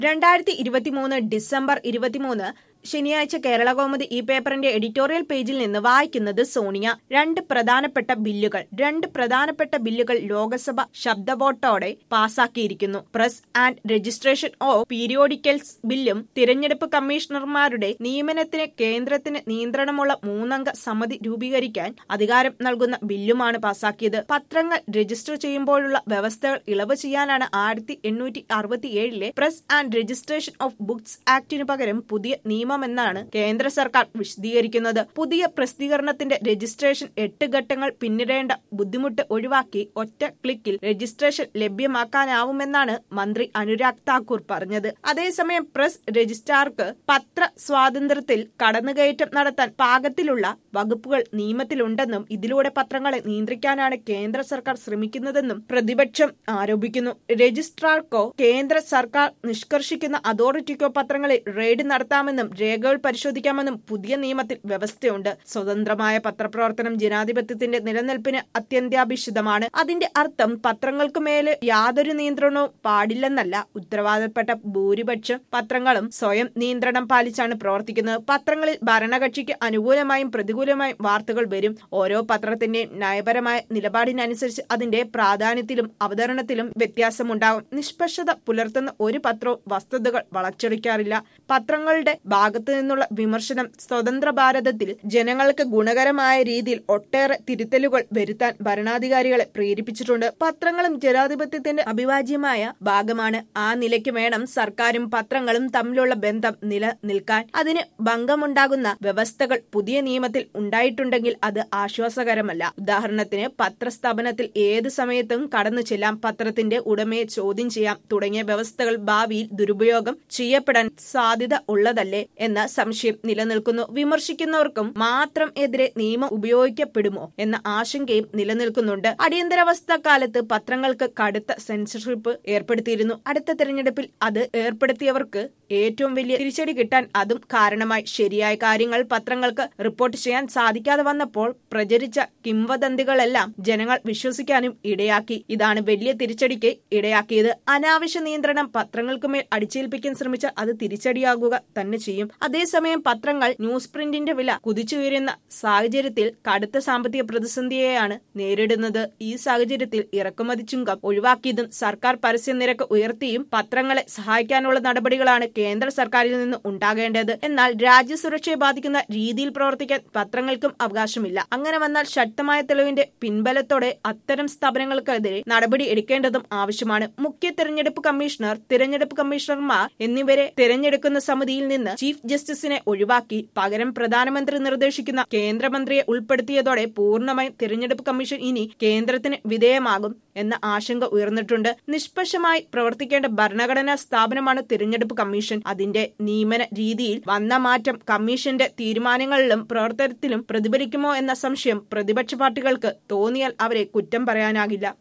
രണ്ടായിരത്തി ഇരുപത്തിമൂന്ന് ഡിസംബർ ഇരുപത്തിമൂന്ന് ശനിയാഴ്ച കേരളകൗമുദി ഈ പേപ്പറിന്റെ എഡിറ്റോറിയൽ പേജിൽ നിന്ന് വായിക്കുന്നത് സോണിയ രണ്ട് പ്രധാനപ്പെട്ട ബില്ലുകൾ രണ്ട് പ്രധാനപ്പെട്ട ബില്ലുകൾ ലോക്സഭ ശബ്ദവോട്ടോടെ പാസാക്കിയിരിക്കുന്നു Press and Registration of Periodicals ബില്ലും തിരഞ്ഞെടുപ്പ് കമ്മീഷണർമാരുടെ നിയമനത്തിന് കേന്ദ്രത്തിന് നിയന്ത്രണമുള്ള മൂന്നംഗ സമിതി രൂപീകരിക്കാൻ അധികാരം നൽകുന്ന ബില്ലുമാണ് പാസാക്കിയത് പത്രങ്ങൾ രജിസ്റ്റർ ചെയ്യുമ്പോഴുള്ള വ്യവസ്ഥകൾ ഇളവ് ചെയ്യാനാണ് ആയിരത്തി എണ്ണൂറ്റി അറുപത്തിയേഴിലെ Press and Registration of Books ആക്ടിനു പകരം പുതിയ നിയമമെന്നാണ് കേന്ദ്ര സർക്കാർ വിശദീകരിക്കുന്നത് പുതിയ പ്രസിദ്ധീകരണത്തിന്റെ രജിസ്ട്രേഷൻ എട്ട് ഘട്ടങ്ങൾ പിന്നിടേണ്ട ബുദ്ധിമുട്ട് ഒഴിവാക്കി ഒറ്റ ക്ലിക്കിൽ രജിസ്ട്രേഷൻ ലഭ്യമാക്കാനാവുമെന്നാണ് മന്ത്രി അനുരാഗ് താക്കൂർ പറഞ്ഞത് അതേസമയം പ്രസ് രജിസ്ട്രാർക്ക് പത്ര സ്വാതന്ത്ര്യത്തിൽ കടന്നുകയറ്റം നടത്താൻ പാകത്തിലുള്ള വകുപ്പുകൾ നിയമത്തിലുണ്ടെന്നും ഇതിലൂടെ പത്രങ്ങളെ നിയന്ത്രിക്കാനാണ് കേന്ദ്ര സർക്കാർ ശ്രമിക്കുന്നതെന്നും പ്രതിപക്ഷം ആരോപിക്കുന്നു രജിസ്ട്രാർക്കോ കേന്ദ്ര സർക്കാർ നിഷ്കർഷിക്കുന്ന അതോറിറ്റിക്കോ പത്രങ്ങളിൽ റെയ്ഡ് നടത്താമെന്നും രേഖകൾ പരിശോധിക്കാമെന്നും പുതിയ നിയമത്തിൽ വ്യവസ്ഥയുണ്ട് സ്വതന്ത്രമായ പത്രപ്രവർത്തനം ജനാധിപത്യത്തിന്റെ നിലനിൽപ്പിന് അത്യന്താപേക്ഷിതമാണ് അതിന്റെ അർത്ഥം പത്രങ്ങൾക്ക് മേലെ യാതൊരു നിയന്ത്രണവും പാടില്ലെന്നല്ല ഉത്തരവാദപ്പെട്ട ഭൂരിപക്ഷം പത്രങ്ങളും സ്വയം നിയന്ത്രണം പാലിച്ചാണ് പ്രവർത്തിക്കുന്നത് പത്രങ്ങളിൽ ഭരണകക്ഷിക്ക് അനുകൂലമായും പ്രതികൂലമായും വാർത്തകൾ വരും ഓരോ പത്രത്തിന്റെ നയപരമായ നിലപാടിനനുസരിച്ച് അതിന്റെ പ്രാധാന്യത്തിലും അവതരണത്തിലും വ്യത്യാസമുണ്ടാകും നിഷ്പക്ഷത പുലർത്തുന്ന ഒരു പത്രവും വസ്തുതകൾ വളച്ചൊടിക്കാറില്ല പത്രങ്ങളുടെ ഭാഗത്തു നിന്നുള്ള വിമർശനം സ്വതന്ത്ര ഭാരതത്തിൽ ജനങ്ങൾക്ക് ഗുണകരമായ രീതിയിൽ ഒട്ടേറെ തിരുത്തലുകൾ വരുത്താൻ ഭരണാധികാരികളെ പ്രേരിപ്പിച്ചിട്ടുണ്ട് പത്രങ്ങളും ജനാധിപത്യത്തിന്റെ അവിഭാജ്യമായ ഭാഗമാണ് ആ നിലയ്ക്ക് വേണം സർക്കാരും പത്രങ്ങളും തമ്മിലുള്ള ബന്ധം നിലനിൽക്കാൻ അതിന് ഭംഗമുണ്ടാകുന്ന വ്യവസ്ഥകൾ പുതിയ നിയമത്തിൽ ഉണ്ടായിട്ടുണ്ടെങ്കിൽ അത് ആശ്വാസകരമല്ല ഉദാഹരണത്തിന് പത്രസ്ഥാപനത്തിൽ ഏത് സമയത്തും കടന്നു ചെല്ലാം പത്രത്തിന്റെ ഉടമയെ ചോദ്യം ചെയ്യാം തുടങ്ങിയ വ്യവസ്ഥകൾ ഭാവിയിൽ ദുരുപയോഗം ചെയ്യപ്പെടാൻ സാധ്യത ഉള്ളതല്ലേ എന്ന സംശയം നിലനിൽക്കുന്നു വിമർശിക്കുന്നവർക്കും മാത്രം എതിരെ നിയമം ഉപയോഗിക്കപ്പെടുമോ എന്ന ആശങ്കയും നിലനിൽക്കുന്നുണ്ട് അടിയന്തരാവസ്ഥ കാലത്ത് പത്രങ്ങൾക്ക് കടുത്ത സെൻസർഷിപ്പ് ഏർപ്പെടുത്തിയിരുന്നു അടുത്ത തെരഞ്ഞെടുപ്പിൽ അത് ഏർപ്പെടുത്തിയവർക്ക് ഏറ്റവും വലിയ തിരിച്ചടി കിട്ടാൻ അതും കാരണമായി ശരിയായ കാര്യങ്ങൾ പത്രങ്ങൾക്ക് റിപ്പോർട്ട് ചെയ്യാൻ സാധിക്കാതെ വന്നപ്പോൾ പ്രചരിച്ച കിംവദന്തികളെല്ലാം ജനങ്ങൾ വിശ്വസിക്കാനും ഇടയാക്കി ഇതാണ് വലിയ തിരിച്ചടിക്ക് ഇടയാക്കിയത് അനാവശ്യ നിയന്ത്രണം പത്രങ്ങൾക്കുമേൽ അടിച്ചേൽപ്പിക്കാൻ ശ്രമിച്ചാൽ അത് തിരിച്ചടിയാകുക തന്നെ ചെയ്യും അതേസമയം പത്രങ്ങൾ ന്യൂസ് പ്രിന്റിന്റെ വില കുതിച്ചുയരുന്ന സാഹചര്യത്തിൽ കടുത്ത സാമ്പത്തിക പ്രതിസന്ധിയെയാണ് നേരിടുന്നത് ഈ സാഹചര്യത്തിൽ ഇറക്കുമതി ചുങ്കം ഒഴിവാക്കിയതും സർക്കാർ പരസ്യ നിരക്ക് ഉയർത്തിയും പത്രങ്ങളെ സഹായിക്കാനുള്ള നടപടികളാണ് കേന്ദ്ര സർക്കാരിൽ നിന്ന് ഉണ്ടാകേണ്ടത് എന്നാൽ രാജ്യസുരക്ഷയെ ബാധിക്കുന്ന രീതിയിൽ പ്രവർത്തിക്കാൻ പത്രങ്ങൾക്കും അവകാശമില്ല അങ്ങനെ വന്നാൽ ശക്തമായ തെളിവിന്റെ പിൻബലത്തോടെ അത്തരം സ്ഥാപനങ്ങൾക്കെതിരെ നടപടി എടുക്കേണ്ടതും ആവശ്യമാണ് മുഖ്യ തെരഞ്ഞെടുപ്പ് കമ്മീഷണർ തിരഞ്ഞെടുപ്പ് കമ്മീഷണർമാർ എന്നിവരെ തിരഞ്ഞെടുക്കുന്ന സമിതിയിൽ നിന്ന് ചീഫ് ജസ്റ്റിസിനെ ഒഴിവാക്കി പകരം പ്രധാനമന്ത്രി നിർദ്ദേശിക്കുന്ന കേന്ദ്രമന്ത്രിയെ ഉൾപ്പെടുത്തിയതോടെ പൂർണ്ണമായും തിരഞ്ഞെടുപ്പ് കമ്മീഷൻ ഇനി കേന്ദ്രത്തിന് വിധേയമാകും എന്ന ആശങ്ക ഉയർന്നിട്ടുണ്ട് നിഷ്പക്ഷമായി പ്രവർത്തിക്കേണ്ട ഭരണഘടനാ സ്ഥാപനമാണ് തിരഞ്ഞെടുപ്പ് കമ്മീഷൻ അതിന്റെ നിയമന രീതിയിൽ വന്ന മാറ്റം കമ്മീഷന്റെ തീരുമാനങ്ങളിലും പ്രവർത്തനത്തിലും പ്രതിഫലിക്കുമോ എന്ന സംശയം പ്രതിപക്ഷ പാർട്ടികൾക്ക് തോന്നിയാൽ അവരെ കുറ്റം പറയാനാകില്ല